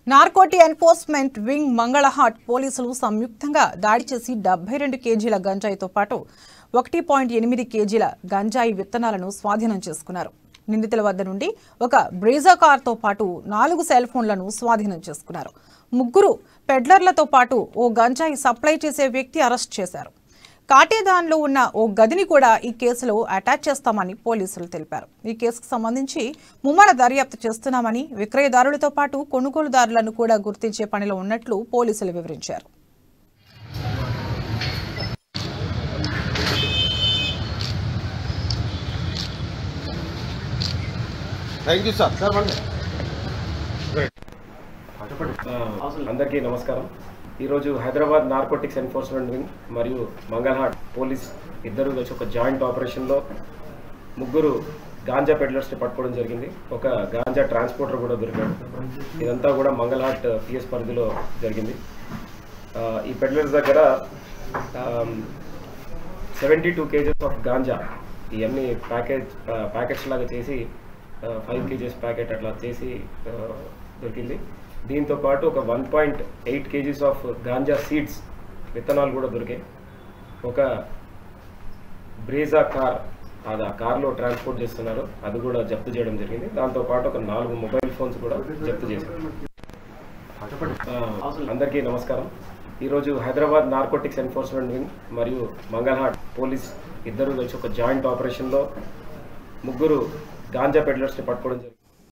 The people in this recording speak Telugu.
నార్కోటి ఎన్ఫోర్స్మెంట్ వింగ్ మంగళహాట్ పోలీసులు సంయుక్తంగా దాడి చేసి డెబ్బై రెండు కేజీల గంజాయితో పాటు ఒకటి పాయింట్ ఎనిమిది కేజీల గంజాయి విత్తనాలను స్వాధీనం చేసుకున్నారు నిందితుల వద్ద నుండి ఒక బ్రీజా కార్తో పాటు నాలుగు సెల్ ఫోన్లను స్వాధీనం చేసుకున్నారు ముగ్గురు పెడ్లర్లతో పాటు ఓ గంజాయి సప్లై చేసే వ్యక్తి అరెస్ట్ చేశారు కాటేదాన్లో ఉన్న ఓ గదిని కూడా ఈ కేసులో అటాచ్ చేస్తామని పోలీసులు తెలిపారు ఈ కేసుకు సంబంధించి ముమ్మర దర్యాప్తు చేస్తున్నామని విక్రయదారులతో పాటు కొనుగోలుదారులను కూడా గుర్తించే పనిలో ఉన్నట్లు పోలీసులు వివరించారు థ్యాంక్ యూ సార్ సార్ వండి ఆ, అందరికీ నమస్కారం ఈరోజు హైదరాబాద్ నార్కోటిక్స్ ఎన్ఫోర్స్మెంట్ వింగ్ మరియు మంగళహాట్ పోలీస్ ఇద్దరు కలిసి ఒక జాయింట్ ఆపరేషన్లో ముగ్గురు గాంజా పెడ్లర్స్ని పట్టుకోవడం జరిగింది ఒక గాంజా ట్రాన్స్పోర్టర్ కూడా దొరికాడు ఇదంతా కూడా మంగళహాట్ పిఎస్ పరిధిలో జరిగింది ఆ, ఈ పెడ్లర్స్ దగ్గర seventy two kgs of ganja ఇవన్నీ ప్యాకేజ్ ప్యాకెట్స్ లాగా చేసి ఫైవ్ కేజెస్ ప్యాకెట్ అట్లా చేసి ఆ, దొరికింది దీంతో పాటు ఒక one point eight kgs of ganja seeds విత్తనాలు కూడా దొరికాయి ఒక బ్రేజా కార్ అది ఆ కార్లో ట్రాన్స్పోర్ట్ చేస్తున్నారు అది కూడా జప్తు చేయడం జరిగింది దాంతో పాటు ఒక నాలుగు మొబైల్ ఫోన్స్ కూడా జప్తు చేశారు ఆ, అందరికీ నమస్కారం ఈరోజు హైదరాబాద్ నార్కోటిక్స్ ఎన్ఫోర్స్మెంట్ వింగ్ మరియు మంగళహాట్ పోలీస్ ఇద్దరు కలిసి ఒక జాయింట్ ఆపరేషన్లో ముగ్గురు గాంజా పెడ్లర్స్ని పట్టుకోవడం జరిగింది